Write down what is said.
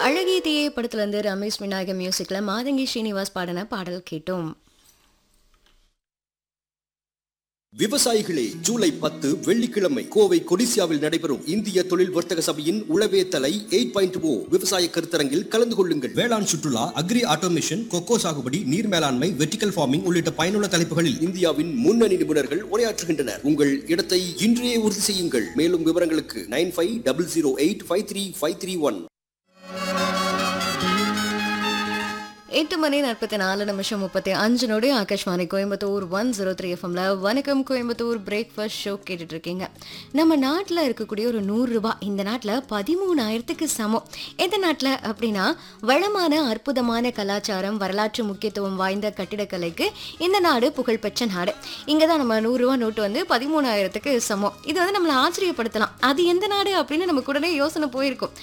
அழகிய தீயே படத்துல இருந்து ரமேஷ் விநாயகம் மியூசிக்ல மாதங்கி ஸ்ரீனிவாஸ் பாடின பாடல் கேட்டோம் விவசாயிகளே ஜூலை பத்து வெள்ளிக்கிழமை கோவை கொடிசியாவில் நடைபெறும் இந்திய தொழில் வர்த்தக சபையின் உளவே தலை எயிட் பாயிண்ட் ஓ விவசாய கருத்தரங்கில் கலந்து கொள்ளுங்கள் வேளாண் சுற்றுலா அக்ரி ஆட்டோமேஷன் கொக்கோ சாகுபடி நீர் மேலாண்மை வெர்டிகல் ஃபார்மிங் உள்ளிட்ட பயனுள்ள தலைப்புகளில் இந்தியாவின் முன்னணி நிபுணர்கள் உரையாற்றுகின்றனர் உங்கள் இடத்தை இன்றையே உறுதி செய்யுங்கள் மேலும் விவரங்களுக்கு nine five double zero eight five three five three one எட்டு மணி நாற்பத்தி நாலு நிமிஷம் முப்பத்தி அஞ்சு நொடி Akashvani Coimbatore one zero three எஃப்எம்ல வணக்கம் கோயம்புத்தூர் பிரேக்ஃபாஸ்ட் ஷோ கேட்டுட்டு இருக்கீங்க நம்ம நாட்டில் இருக்கக்கூடிய ஒரு நூறு ரூபாய் இந்த நாட்டில் பதிமூணாயிரத்துக்கு சமம் எந்த நாட்டில் அப்படின்னா வளமான அற்புதமான கலாச்சாரம் வரலாற்று முக்கியத்துவம் வாய்ந்த கட்டிடக்கலைக்கு இந்த நாடு புகழ்பெற்ற நாடு இங்கே தான் நம்ம நூறுரூவா நோட்டு வந்து பதிமூணாயிரத்துக்கு சமம் இது வந்து நம்மளை ஆச்சரியப்படுத்தலாம் அது எந்த நாடு அப்படின்னு நமக்கு உடனே யோசனை போயிருக்கும்